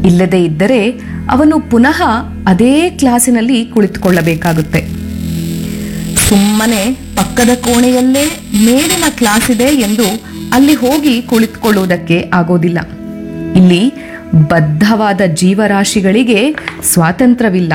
ಇಲ್ಲದೇ ಇದ್ದರೆ ಅವನು ಪುನಃ ಅದೇ ಕ್ಲಾಸಿನಲ್ಲಿ ಕುಳಿತುಕೊಳ್ಳಬೇಕಾಗುತ್ತೆ ಸುಮ್ಮನೆ ಪಕ್ಕದ ಕೋಣೆಯಲ್ಲೇ ಮೇಲಿನ ಕ್ಲಾಸ್ ಇದೆ ಎಂದು ಅಲ್ಲಿ ಹೋಗಿ ಕುಳಿತುಕೊಳ್ಳುವುದಕ್ಕೆ ಆಗೋದಿಲ್ಲ ಇಲ್ಲಿ ಬದ್ಧವಾದ ಜೀವರಾಶಿಗಳಿಗೆ ಸ್ವಾತಂತ್ರ್ಯವಿಲ್ಲ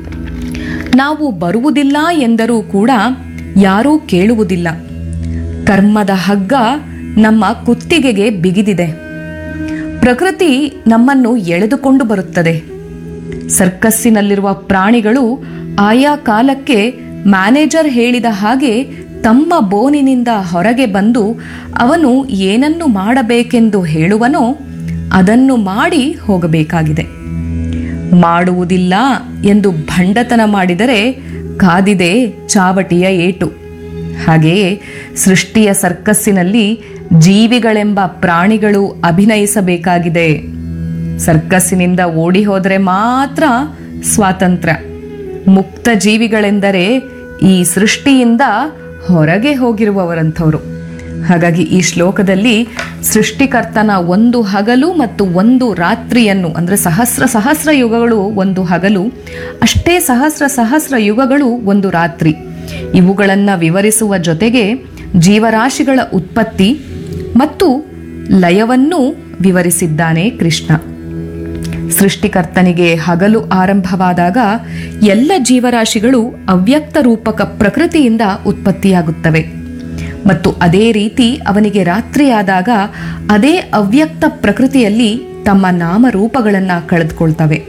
ನಾವು ಬರುವುದಿಲ್ಲ ಎಂದರೂ ಕೂಡ ಯಾರೂ ಕೇಳುವುದಿಲ್ಲ ಕರ್ಮದ ಹಗ್ಗ ನಮ್ಮ ಕುತ್ತಿಗೆಗೆ ಬಿಗಿದಿದೆ ಪ್ರಕೃತಿ ನಮ್ಮನ್ನು ಎಳೆದುಕೊಂಡು ಬರುತ್ತದೆ ಸರ್ಕಸ್ಸಿನಲ್ಲಿರುವ ಪ್ರಾಣಿಗಳು ಆಯಾ ಕಾಲಕ್ಕೆ ಮ್ಯಾನೇಜರ್ ಹೇಳಿದ ಹಾಗೆ ತಮ್ಮ ಬೋನಿನಿಂದ ಹೊರಗೆ ಬಂದು ಅವನು ಏನನ್ನು ಮಾಡಬೇಕೆಂದು ಹೇಳುವನೋ ಅದನ್ನು ಮಾಡಿ ಹೋಗಬೇಕಾಗಿದೆ ಮಾಡುವುದಿಲ್ಲ ಎಂದು ಭಂಡತನ ಮಾಡಿದರೆ ಕಾದಿದೆ ಚಾವಟಿಯ ಏಟು ಹಾಗೆಯೇ ಸೃಷ್ಟಿಯ ಸರ್ಕಸ್ಸಿನಲ್ಲಿ ಜೀವಿಗಳೆಂಬ ಪ್ರಾಣಿಗಳು ಅಭಿನಯಿಸಬೇಕಾಗಿದೆ ಸರ್ಕಸ್ಸಿನಿಂದ ಓಡಿ ಹೋದರೆ ಮಾತ್ರ ಸ್ವಾತಂತ್ರ್ಯ ಮುಕ್ತ ಜೀವಿಗಳೆಂದರೆ ಈ ಸೃಷ್ಟಿಯಿಂದ ಹೊರಗೆ ಹೋಗಿರುವವರಂಥವರು ಹಾಗಾಗಿ ಈ ಶ್ಲೋಕದಲ್ಲಿ ಸೃಷ್ಟಿಕರ್ತನ ಒಂದು ಹಗಲು ಮತ್ತು ಒಂದು ರಾತ್ರಿಯನ್ನು ಅಂದರೆ ಸಹಸ್ರ ಸಹಸ್ರ ಯುಗಗಳು ಒಂದು ಹಗಲು ಅಷ್ಟೇ ಸಹಸ್ರ ಸಹಸ್ರ ಯುಗಗಳು ಒಂದು ರಾತ್ರಿ ಇವುಗಳನ್ನು ವಿವರಿಸುವ ಜೊತೆಗೆ ಜೀವರಾಶಿಗಳ ಉತ್ಪತ್ತಿ ಮತ್ತು ಲಯವನ್ನೂ ವಿವರಿಸಿದ್ದಾನೆ ಕೃಷ್ಣ ಸೃಷ್ಟಿಕರ್ತನಿಗೆ ಹಗಲು ಆರಂಭವಾದಾಗ ಎಲ್ಲ ಜೀವರಾಶಿಗಳು ಅವ್ಯಕ್ತ ರೂಪಕ ಪ್ರಕೃತಿಯಿಂದ ಉತ್ಪತ್ತಿಯಾಗುತ್ತವೆ ಮತ್ತು ಅದೇ ರೀತಿ ಅವನಿಗೆ ರಾತ್ರಿಯಾದಾಗ ಅದೇ ಅವ್ಯಕ್ತ ಪ್ರಕೃತಿಯಲ್ಲಿ ತಮ್ಮ ನಾಮರೂಪಗಳನ್ನು ಕಳೆದುಕೊಳ್ತವೆ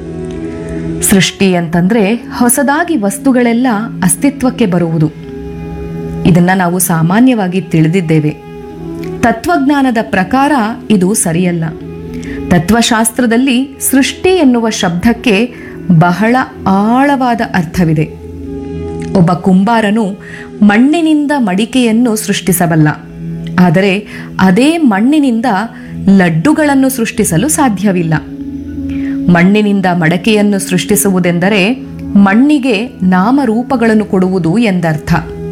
ಸೃಷ್ಟಿ ಅಂತಂದ್ರೆ ಹೊಸದಾಗಿ ವಸ್ತುಗಳೆಲ್ಲ ಅಸ್ತಿತ್ವಕ್ಕೆ ಬರುವುದು ಇದನ್ನ ನಾವು ಸಾಮಾನ್ಯವಾಗಿ ತಿಳಿದಿದ್ದೇವೆ ತತ್ವಜ್ಞಾನದ ಪ್ರಕಾರ ಇದು ಸರಿಯಲ್ಲ ತತ್ವಶಾಸ್ತ್ರದಲ್ಲಿ ಸೃಷ್ಟಿ ಎನ್ನುವ ಶಬ್ದಕ್ಕೆ ಬಹಳ ಆಳವಾದ ಅರ್ಥವಿದೆ ಒಬ್ಬ ಕುಂಬಾರನು ಮಣ್ಣಿನಿಂದ ಮಡಿಕೆಯನ್ನು ಸೃಷ್ಟಿಸಬಲ್ಲ ಆದರೆ ಅದೇ ಮಣ್ಣಿನಿಂದ ಲಡ್ಡುಗಳನ್ನು ಸೃಷ್ಟಿಸಲು ಸಾಧ್ಯವಿಲ್ಲ ಮಣ್ಣಿನಿಂದ ಮಡಕೆಯನ್ನು ಸೃಷ್ಟಿಸುವುದೆಂದರೆ ಮಣ್ಣಿಗೆ ನಾಮರೂಪಗಳನ್ನು ಕೊಡುವುದು ಎಂದರ್ಥ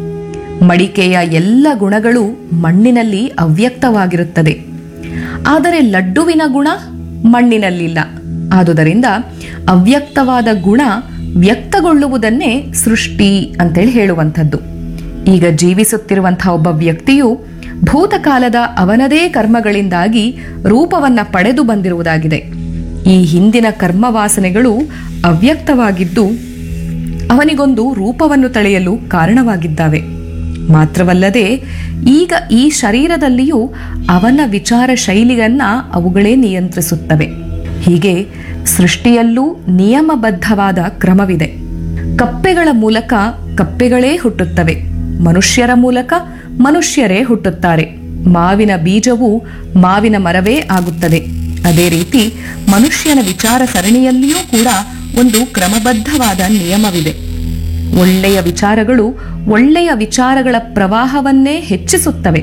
ಮಡಿಕೆಯ ಎಲ್ಲ ಗುಣಗಳು ಮಣ್ಣಿನಲ್ಲಿ ಅವ್ಯಕ್ತವಾಗಿರುತ್ತದೆ ಆದರೆ ಲಡ್ಡುವಿನ ಗುಣ ಮಣ್ಣಿನಲ್ಲಿಲ್ಲ ಆದುದರಿಂದ ಅವ್ಯಕ್ತವಾದ ಗುಣ ವ್ಯಕ್ತಗೊಳ್ಳುವುದನ್ನೇ ಸೃಷ್ಟಿ ಅಂತೇಳಿ ಹೇಳುವಂಥದ್ದು ಈಗ ಜೀವಿಸುತ್ತಿರುವಂತಹ ಒಬ್ಬ ವ್ಯಕ್ತಿಯು ಭೂತಕಾಲದ ಅವನದೇ ಕರ್ಮಗಳಿಂದಾಗಿ ರೂಪವನ್ನ ಪಡೆದು ಬಂದಿರುವುದಾಗಿದೆ ಈ ಹಿಂದಿನ ಕರ್ಮವಾಸನೆಗಳು ಅವ್ಯಕ್ತವಾಗಿದ್ದು ಅವನಿಗೊಂದು ರೂಪವನ್ನು ತಳೆಯಲು ಕಾರಣವಾಗಿದ್ದಾವೆ ಮಾತ್ರವಲ್ಲದೆ ಈಗ ಈ ಶರೀರದಲ್ಲಿಯೂ ಅವನ ವಿಚಾರ ಶೈಲಿಯನ್ನ ಅವುಗಳೇ ನಿಯಂತ್ರಿಸುತ್ತವೆ ಹೀಗೆ ಸೃಷ್ಟಿಯಲ್ಲೂ ನಿಯಮಬದ್ಧವಾದ ಕ್ರಮವಿದೆ ಕಪ್ಪೆಗಳ ಮೂಲಕ ಕಪ್ಪೆಗಳೇ ಹುಟ್ಟುತ್ತವೆ ಮನುಷ್ಯರ ಮೂಲಕ ಮನುಷ್ಯರೇ ಹುಟ್ಟುತ್ತಾರೆ ಮಾವಿನ ಬೀಜವು ಮಾವಿನ ಮರವೇ ಆಗುತ್ತದೆ ಅದೇ ರೀತಿ ಮನುಷ್ಯನ ವಿಚಾರ ಸರಣಿಯಲ್ಲಿಯೂ ಕೂಡ ಒಂದು ಕ್ರಮಬದ್ಧವಾದ ನಿಯಮವಿದೆ ಒಳ್ಳೆಯ ವಿಚಾರಗಳು ಒಳ್ಳೆಯ ವಿಚಾರಗಳ ಪ್ರವಾಹವನ್ನೇ ಹೆಚ್ಚಿಸುತ್ತವೆ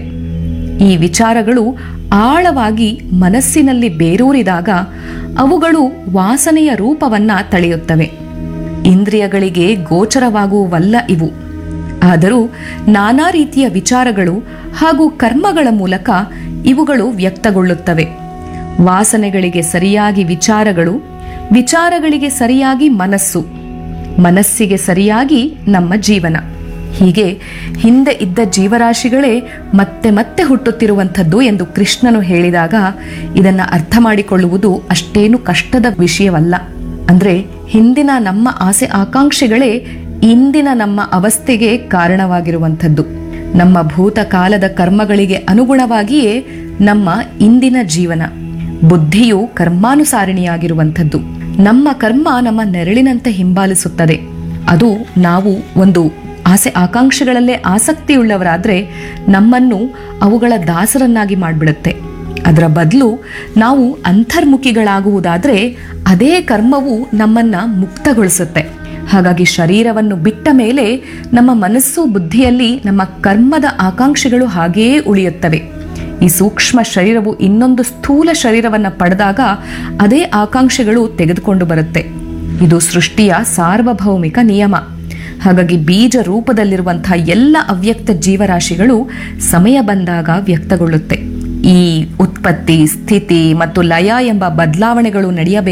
ಈ ವಿಚಾರಗಳು ಆಳವಾಗಿ ಮನಸ್ಸಿನಲ್ಲಿ ಬೇರೂರಿದಾಗ ಅವುಗಳು ವಾಸನೆಯ ರೂಪವನ್ನ ತಳೆಯುತ್ತವೆ ಇಂದ್ರಿಯಗಳಿಗೆ ಗೋಚರವಾಗುವವಲ್ಲ ಇವು ಆದರೂ ನಾನಾ ರೀತಿಯ ವಿಚಾರಗಳು ಹಾಗೂ ಕರ್ಮಗಳ ಮೂಲಕ ಇವುಗಳು ವ್ಯಕ್ತಗೊಳ್ಳುತ್ತವೆ ವಾಸನೆಗಳಿಗೆ ಸರಿಯಾಗಿ ವಿಚಾರಗಳು ವಿಚಾರಗಳಿಗೆ ಸರಿಯಾಗಿ ಮನಸ್ಸು ಮನಸ್ಸಿಗೆ ಸರಿಯಾಗಿ ನಮ್ಮ ಜೀವನ ಹೀಗೆ ಹಿಂದೆ ಇದ್ದ ಜೀವರಾಶಿಗಳೇ ಮತ್ತೆ ಮತ್ತೆ ಹುಟ್ಟುತ್ತಿರುವಂಥದ್ದು ಎಂದು ಕೃಷ್ಣನು ಹೇಳಿದಾಗ ಇದನ್ನ ಅರ್ಥ ಮಾಡಿಕೊಳ್ಳುವುದು ಅಷ್ಟೇನು ಕಷ್ಟದ ವಿಷಯವಲ್ಲ ಅಂದ್ರೆ ಹಿಂದಿನ ನಮ್ಮ ಆಸೆ ಆಕಾಂಕ್ಷೆಗಳೇ ಇಂದಿನ ನಮ್ಮ ಅವಸ್ಥೆಗೆ ಕಾರಣವಾಗಿರುವಂಥದ್ದು ನಮ್ಮ ಭೂತಕಾಲದ ಕರ್ಮಗಳಿಗೆ ಅನುಗುಣವಾಗಿಯೇ ನಮ್ಮ ಇಂದಿನ ಜೀವನ ಬುದ್ಧಿಯು ಕರ್ಮಾನುಸಾರಿಣಿಯಾಗಿರುವಂಥದ್ದು ನಮ್ಮ ಕರ್ಮ ನಮ್ಮ ನೆರಳಿನಂತೆ ಹಿಂಬಾಲಿಸುತ್ತದೆ ಅದು ನಾವು ಒಂದು ಆಸೆ ಆಕಾಂಕ್ಷೆಗಳಲ್ಲೇ ಆಸಕ್ತಿಯುಳ್ಳವರಾದ್ರೆ ನಮ್ಮನ್ನು ಅವುಗಳ ದಾಸರನ್ನಾಗಿ ಮಾಡಿಬಿಡುತ್ತೆ ಅದರ ಬದಲು ನಾವು ಅಂತರ್ಮುಖಿಗಳಾಗುವುದಾದ್ರೆ ಅದೇ ಕರ್ಮವು ನಮ್ಮನ್ನ ಮುಕ್ತಗೊಳಿಸುತ್ತೆ ಹಾಗಾಗಿ ಶರೀರವನ್ನು ಬಿಟ್ಟ ಮೇಲೆ ನಮ್ಮ ಮನಸ್ಸು ಬುದ್ಧಿಯಲ್ಲಿ ನಮ್ಮ ಕರ್ಮದ ಆಕಾಂಕ್ಷೆಗಳು ಹಾಗೆಯೇ ಉಳಿಯುತ್ತವೆ ಈ ಸೂಕ್ಷ್ಮ ಶರೀರವು ಇನ್ನೊಂದು ಸ್ಥೂಲ ಶರೀರವನ್ನ ಪಡೆದಾಗ ಅದೇ ಆಕಾಂಕ್ಷೆಗಳು ತೆಗೆದುಕೊಂಡು ಬರುತ್ತೆ ಇದು ಸೃಷ್ಟಿಯ ಸಾರ್ವಭೌಮಿಕ ನಿಯಮ ಹಾಗಾಗಿ ಬೀಜ ರೂಪದಲ್ಲಿರುವಂತಹ ಎಲ್ಲ ಅವ್ಯಕ್ತ ಜೀವರಾಶಿಗಳು ಸಮಯ ಬಂದಾಗ ವ್ಯಕ್ತಗೊಳ್ಳುತ್ತೆ ಈ ಉತ್ಪತ್ತಿ ಸ್ಥಿತಿ ಮತ್ತು ಲಯ ಎಂಬ ಬದಲಾವಣೆಗಳು ನಡೆಯಬೇಕು